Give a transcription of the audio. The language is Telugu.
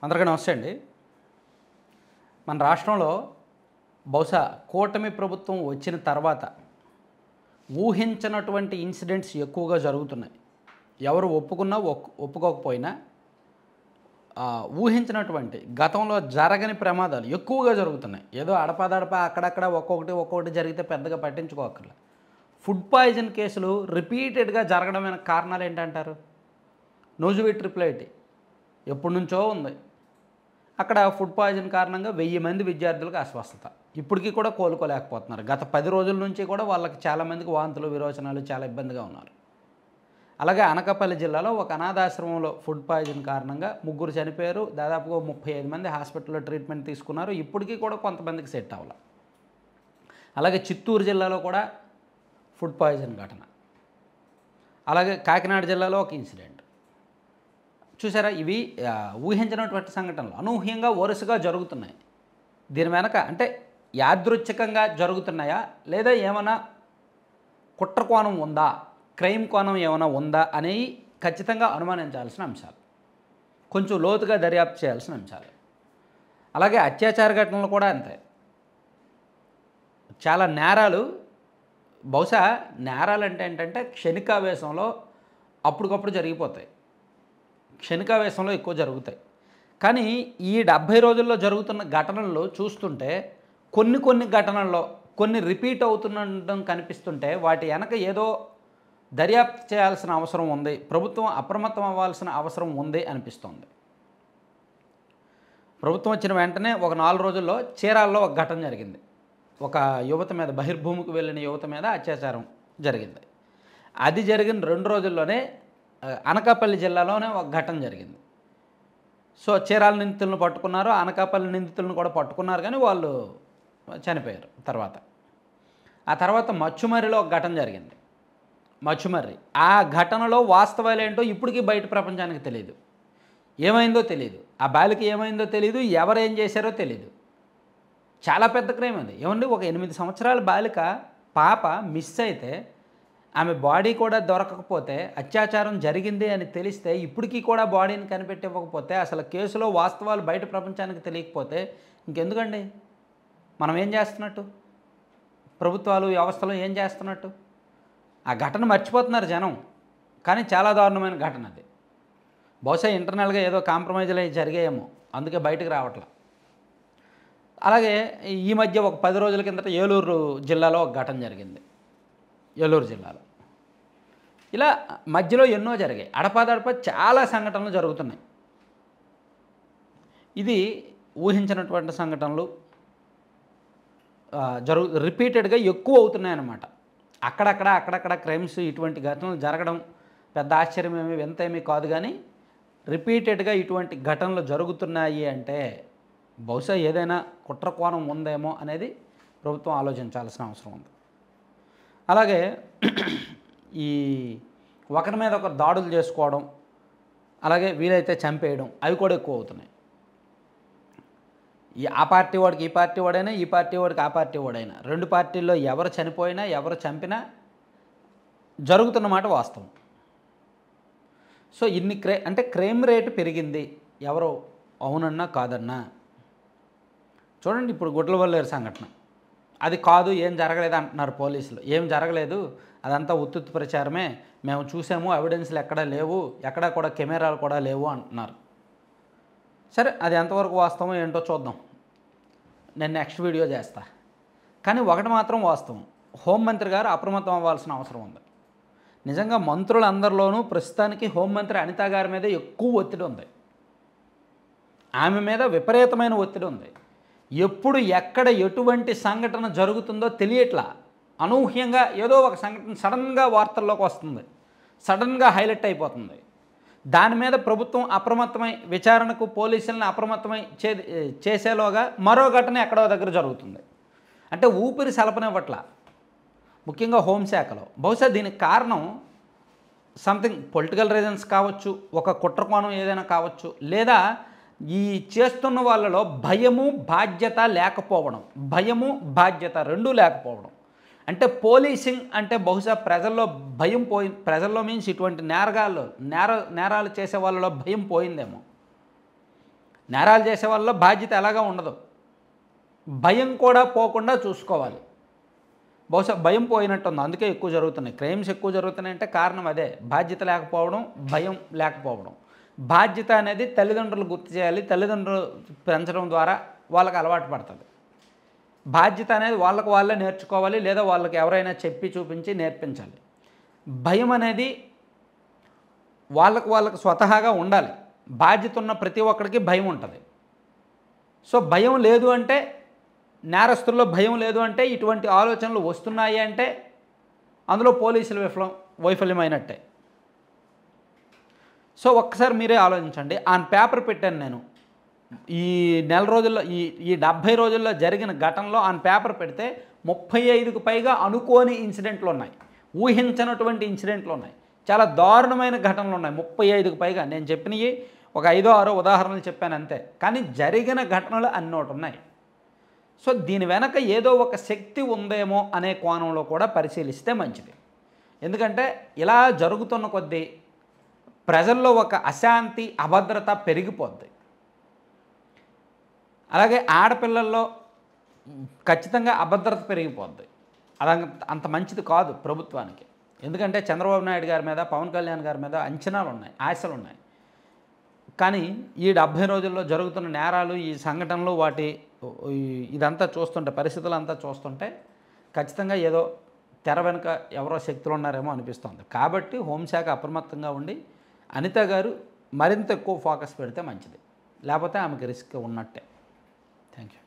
అందరికీ నమస్తే అండి మన రాష్ట్రంలో బహుశా కూటమి ప్రభుత్వం వచ్చిన తర్వాత ఊహించినటువంటి ఇన్సిడెంట్స్ ఎక్కువగా జరుగుతున్నాయి ఎవరు ఒప్పుకున్నా ఒక్- ఒప్పుకోకపోయినా ఆ, ఊహించినటువంటి గతంలో జరగని ప్రమాదాలు ఎక్కువగా జరుగుతున్నాయి ఏదో అడపాదడప అక్కడక్కడ ఒక్కొక్కటి ఒక్కొక్కటి జరిగితే పెద్దగా పట్టించుకోకర్లే ఫుడ్ పాయిజన్ కేసులు రిపీటెడ్గా జరగడమైన కారణాలు ఏంటంటారు నోజువి ట్రిపుల్ ఐటీ ఎప్పటి నుంచో ఉంది అక్కడ ఫుడ్ పాయిజన్ కారణంగా వెయ్యి మంది విద్యార్థులకు అస్వస్థత ఇప్పటికీ కూడా కోలుకోలేకపోతున్నారు గత పది రోజుల నుంచి కూడా వాళ్ళకి చాలామందికి వాంతులు విరోచనాలు చాలా ఇబ్బందిగా ఉన్నారు అలాగే అనకాపల్లి జిల్లాలో ఒక అనాథాశ్రమంలో ఫుడ్ పాయిజన్ కారణంగా ముగ్గురు చనిపోయారు దాదాపుగా ముప్పై ఐదు మంది హాస్పిటల్లో ట్రీట్మెంట్ తీసుకున్నారు ఇప్పటికీ కూడా కొంతమందికి సెట్ అవ్వాలి అలాగే చిత్తూరు జిల్లాలో కూడా ఫుడ్ పాయిజన్ ఘటన అలాగే కాకినాడ జిల్లాలో ఒక ఇన్సిడెంట్ చూసారా ఇవి ఆ, ఊహించినటువంటి సంఘటనలు అనూహ్యంగా వరుసగా జరుగుతున్నాయి దీని వెనక అంటే యాదృచ్ఛికంగా జరుగుతున్నాయా లేదా ఏమైనా కుట్ర కోణం ఉందా క్రైమ్ కోణం ఏమైనా ఉందా అనేవి ఖచ్చితంగా అనుమానించాల్సిన అంశాలు కొంచెం లోతుగా దర్యాప్తు చేయాల్సిన అంశాలు అలాగే అత్యాచార ఘటనలు కూడా అంతే చాలా నేరాలు బహుశా నేరాలు అంటే ఏంటంటే క్షణికావేశంలో అప్పటికప్పుడు జరిగిపోతాయి క్షణికావేశంలో ఎక్కువ జరుగుతాయి కానీ ఈ డెబ్భై రోజుల్లో జరుగుతున్న ఘటనలు చూస్తుంటే కొన్ని కొన్ని ఘటనల్లో కొన్ని రిపీట్ అవుతుండడం కనిపిస్తుంటే వాటి వెనక ఏదో దర్యాప్తు చేయాల్సిన అవసరం ఉంది ప్రభుత్వం అప్రమత్తం అవ్వాల్సిన అవసరం ఉంది అనిపిస్తోంది ప్రభుత్వం వచ్చిన వెంటనే ఒక నాలుగు రోజుల్లో చీరాల్లో ఒక ఘటన జరిగింది ఒక యువత మీద బహిర్భూమికి వెళ్ళిన యువత మీద అత్యాచారం జరిగింది అది జరిగిన రెండు రోజుల్లోనే ఆ, అనకాపల్లి జిల్లాలోనే ఒక ఘటన జరిగింది సో చీరాల నిందితులను పట్టుకున్నారు అనకాపల్లి నిందితులను కూడా పట్టుకున్నారు కానీ వాళ్ళు చనిపోయారు తర్వాత ఆ తర్వాత మచ్చుమర్రిలో ఒక ఘటన జరిగింది మచ్చుమర్రి ఆ ఘటనలో వాస్తవాలు ఏంటో ఇప్పటికీ బయట ప్రపంచానికి తెలియదు ఏమైందో తెలియదు ఆ బాలికి ఏమైందో తెలియదు ఎవరు ఏం చేశారో తెలియదు చాలా పెద్ద క్రైమ్ అది ఏమండి ఒక ఎనిమిది సంవత్సరాల బాలిక పాప మిస్ అయితే ఆమె బాడీ కూడా దొరకకపోతే అత్యాచారం జరిగింది అని తెలిస్తే ఇప్పటికీ కూడా బాడీని కనిపెట్టివ్వకపోతే అసలు కేసులో వాస్తవాలు బయట ప్రపంచానికి తెలియకపోతే ఇంకెందుకండి మనం ఏం చేస్తున్నట్టు ప్రభుత్వాలు వ్యవస్థలు ఏం చేస్తున్నట్టు ఆ ఘటన మర్చిపోతున్నారు జనం కానీ చాలా దారుణమైన ఘటన అది బహుశా ఇంటర్నల్గా ఏదో కాంప్రమైజ్లు అయి జరిగాయేమో అందుకే బయటకు రావట్లా అలాగే ఈ మధ్య ఒక పది రోజుల కిందట ఏలూరు జిల్లాలో ఒక ఘటన జరిగింది ఏలూరు జిల్లాలో ఇలా మధ్యలో ఎన్నో జరిగాయి అడపాదడప చాలా సంఘటనలు జరుగుతున్నాయి ఇది ఊహించినటువంటి సంఘటనలు ఆ, జరుగు రిపీటెడ్గా ఎక్కువ అవుతున్నాయి అన్నమాట అక్కడక్కడ అక్కడక్కడ క్రైమ్స్ ఇటువంటి ఘటనలు జరగడం పెద్ద ఆశ్చర్యం ఏమి వింత ఏమీ కాదు కానీ రిపీటెడ్గా ఇటువంటి ఘటనలు జరుగుతున్నాయి అంటే బహుశా ఏదైనా కుట్ర కోణం ఉందేమో అనేది ప్రభుత్వం ఆలోచించాల్సిన అవసరం ఉంది అలాగే ఈ ఒకరి మీద ఒకరు దాడులు చేసుకోవడం అలాగే వీలైతే చంపేయడం అవి కూడా ఎక్కువ అవుతున్నాయి ఈ ఆ పార్టీ వాడికి ఈ పార్టీ వాడైనా ఈ పార్టీ వాడికి ఆ పార్టీ వాడైనా రెండు పార్టీల్లో ఎవరు చనిపోయినా ఎవరు చంపినా జరుగుతున్నమాట వాస్తవం సో ఇన్ని క్రే అంటే క్రైమ్ రేటు పెరిగింది ఎవరు అవునన్నా కాదన్నా చూడండి ఇప్పుడు గుడ్లవల్లేరు సంఘటన అది కాదు ఏం జరగలేదు అంటున్నారు పోలీసులు ఏం జరగలేదు అదంతా ఉత్తుత్తు ప్రచారమే మేము చూసాము ఎవిడెన్స్లు ఎక్కడా లేవు ఎక్కడా కూడా కెమెరాలు కూడా లేవు అంటున్నారు సరే అది ఎంతవరకు వాస్తవం ఏంటో చూద్దాం నేను నెక్స్ట్ వీడియో చేస్తా కానీ ఒకటి మాత్రం వాస్తవం హోంమంత్రి గారు అప్రమత్తం అవ్వాల్సిన అవసరం ఉంది నిజంగా మంత్రులందరిలోనూ ప్రస్తుతానికి హోంమంత్రి అనిత గారి మీద ఎక్కువ ఒత్తిడి ఉంది ఆమె మీద విపరీతమైన ఒత్తిడి ఉంది ఎప్పుడు ఎక్కడ ఎటువంటి సంఘటన జరుగుతుందో తెలియట్లా అనూహ్యంగా ఏదో ఒక సంఘటన సడన్గా వార్తల్లోకి వస్తుంది సడన్గా హైలైట్ అయిపోతుంది దాని మీద ప్రభుత్వం అప్రమత్తమై విచారణకు పోలీసులను అప్రమత్తమై చే చేసేలోగా మరో ఘటన ఎక్కడో దగ్గర జరుగుతుంది అంటే ఊపిరి సలపనివ్వట్ల ముఖ్యంగా హోంశాఖలో బహుశా దీనికి కారణం సంథింగ్ పొలిటికల్ రీజన్స్ కావచ్చు ఒక కుట్ర కోణం ఏదైనా కావచ్చు లేదా ఈ చేస్తున్న వాళ్ళలో భయము బాధ్యత లేకపోవడం భయము బాధ్యత రెండూ లేకపోవడం అంటే పోలీసింగ్ అంటే బహుశా ప్రజల్లో భయం పోయి ప్రజల్లో మీన్స్ ఇటువంటి నేరగాళ్ళు నేర నేరాలు చేసే వాళ్ళలో భయం పోయిందేమో నేరాలు చేసే వాళ్ళ బాధ్యత ఎలాగా ఉండదు భయం కూడా పోకుండా చూసుకోవాలి బహుశా భయం పోయినట్టుంది అందుకే ఎక్కువ జరుగుతున్నాయి క్రైమ్స్ ఎక్కువ జరుగుతున్నాయి అంటే కారణం అదే బాధ్యత లేకపోవడం భయం లేకపోవడం బాధ్యత అనేది తల్లిదండ్రులు గుర్తు చేయాలి తల్లిదండ్రులు పెంచడం ద్వారా వాళ్ళకి అలవాటు పడుతుంది బాధ్యత అనేది వాళ్ళకు వాళ్ళే నేర్చుకోవాలి లేదా వాళ్ళకి ఎవరైనా చెప్పి చూపించి నేర్పించాలి భయం అనేది వాళ్ళకు వాళ్ళకు స్వతహాగా ఉండాలి బాధ్యత ఉన్న ప్రతి ఒక్కరికి భయం ఉంటుంది సో భయం లేదు అంటే నేరస్తుల్లో భయం లేదు అంటే ఇటువంటి ఆలోచనలు వస్తున్నాయి అంటే అందులో పోలీసుల విఫలం వైఫల్యమైనట్టే సో ఒక్కసారి మీరే ఆలోచించండి ఆన్ పేపర్ పెట్టాను నేను ఈ నెల రోజుల్లో ఈ ఈ డెబ్భై రోజుల్లో జరిగిన ఘటనలో ఆన్ పేపర్ పెడితే ముప్పై ఐదుకు పైగా అనుకోని ఇన్సిడెంట్లు ఉన్నాయి ఊహించనటువంటి ఇన్సిడెంట్లు ఉన్నాయి చాలా దారుణమైన ఘటనలు ఉన్నాయి ముప్పై ఐదుకు పైగా నేను చెప్పినవి ఒక ఐదో ఆరో ఉదాహరణలు చెప్పాను అంతే కానీ జరిగిన ఘటనలు అన్ని ఒకటి ఉన్నాయి సో దీని వెనక ఏదో ఒక శక్తి ఉందేమో అనే కోణంలో కూడా పరిశీలిస్తే మంచిది ఎందుకంటే ఇలా జరుగుతున్న కొద్దీ ప్రజల్లో ఒక అశాంతి అభద్రత పెరిగిపోద్ది అలాగే ఆడపిల్లల్లో ఖచ్చితంగా అభద్రత పెరిగిపోద్ది అది అంత- అంత మంచిది కాదు ప్రభుత్వానికి ఎందుకంటే చంద్రబాబు నాయుడు గారి మీద పవన్ కళ్యాణ్ గారి మీద అంచనాలు ఉన్నాయి ఆశలు ఉన్నాయి కానీ ఈ డెబ్భై రోజుల్లో జరుగుతున్న నేరాలు ఈ సంఘటనలు వాటి ఈ- ఇదంతా చూస్తుంటే పరిస్థితులు అంతా చూస్తుంటే ఖచ్చితంగా ఏదో తెర వెనుక ఎవరో శక్తులు ఉన్నారేమో అనిపిస్తుంది కాబట్టి హోంశాఖ అప్రమత్తంగా ఉండి అనిత గారు మరింత ఎక్కువ ఫోకస్ పెడితే మంచిది లేకపోతే ఆమెకి రిస్క్ ఉన్నట్టే థ్యాంక్ యూ